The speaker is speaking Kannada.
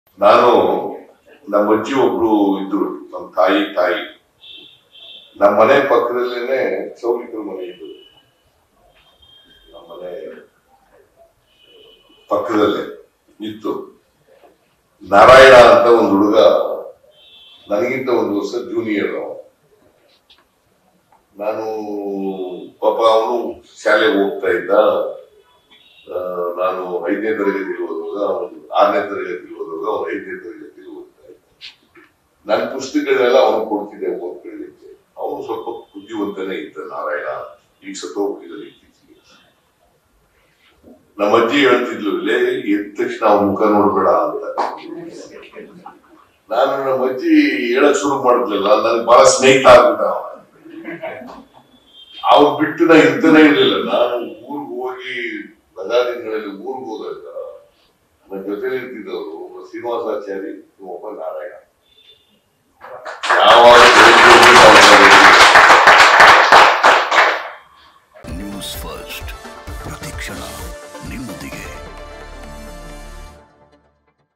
ನಾನು ನಮ್ಮ ಅಜ್ಜಿ ಒಬ್ರು ಇದ್ರು ನಮ್ಮ ತಾಯಿ ತಾಯಿ ನಮ್ಮ ಮನೆ ಪಕ್ಕದಲ್ಲೇನೆ ಚೌಲಿಕರ ಮನೆ ಇದ್ದು ನಮ್ಮ ಮನೆ ಪಕ್ಕದಲ್ಲೇ ಇತ್ತು ನಾರಾಯಣ ಅಂತ ಒಂದು ಹುಡುಗ ನನಗಿಂತ ಒಂದು ವರ್ಷ ಜೂನಿಯರ್ ಅವ ನಾನು ಪಾಪ ಅವನು ಶಾಲೆಗೆ ಹೋಗ್ತಾ ಇದ್ದ ಆ, ನಾನು ಐದನೇ ತರಗತಿ ಓದುವಾಗ ಅವನು ಆರನೇ ತರಗತಿ ಓದುವಾಗ ಅವನು ಐದನೇ ತರಗತಿ ಓದ್ತಾ ಇದ್ದ ನನ್ನ ಪುಸ್ತಕಗಳೆಲ್ಲ ಅವನು ಕೊಡ್ತಿದ್ದೆ ಓದ್ಕೊಳ್ಳಿಕ್ಕೆ ಅವನು ಸ್ವಲ್ಪ ಬುದ್ಧಿವಂತನೇ ಇದ್ದ ನಾರಾಯಣ ಈಗ ಸತ್ತೋಗ್ಬಿಟ್ಟಿದ್ದಾರೆ ಇತ್ತೀಚೆಗೆ ನಮ್ಮ ಅಜ್ಜಿ ಹೇಳ್ತಿದ್ಲು ಲೇ ಎದ್ದ ತಕ್ಷಣ ಅವನ ಮುಖ ನೋಡ್ಬೇಡ ಅಂತ ನಾನು ನಮ್ಮ ಅಜ್ಜಿ ಹೇಳಕ್ ಶುರು ಮಾಡಿದ್ಲಲ್ಲ ನನಗೆ ಬಹಳ ಸ್ನೇಹಿತ ಆಗ್ಬಿಟ್ಟ ಅವ ಅವ್ನು ಬಿಟ್ಟು ನಾ ಇರ್ತಾನೆ ಇರ್ಲಿಲ್ಲ ನಾನು ಊರ್ಗ್ ಹೋಗಿ ರಜಾ ದಿನಗಳಲ್ಲಿ ಊರ್ಗ್ ಹೋದಾಗ ನನ್ನ ಜೊತೆ ಇರ್ತಿದ್ದವರು ಒಬ್ಬ ಶ್ರೀನಿವಾಸಾಚಾರಿ ಒಬ್ಬ ನಾರಾಯಣ ಯಾವಾಗ ಬೆಳಿಗ್ಗೆ ಹೋಗ್ಬೇಕು ಅವ್ರ ಮನೆಗೆ. ನ್ಯೂಸ್ ಫಸ್ಟ್ ಪ್ರತಿಕ್ಷಣ ನಿಮ್ಮೊಂದಿಗೆ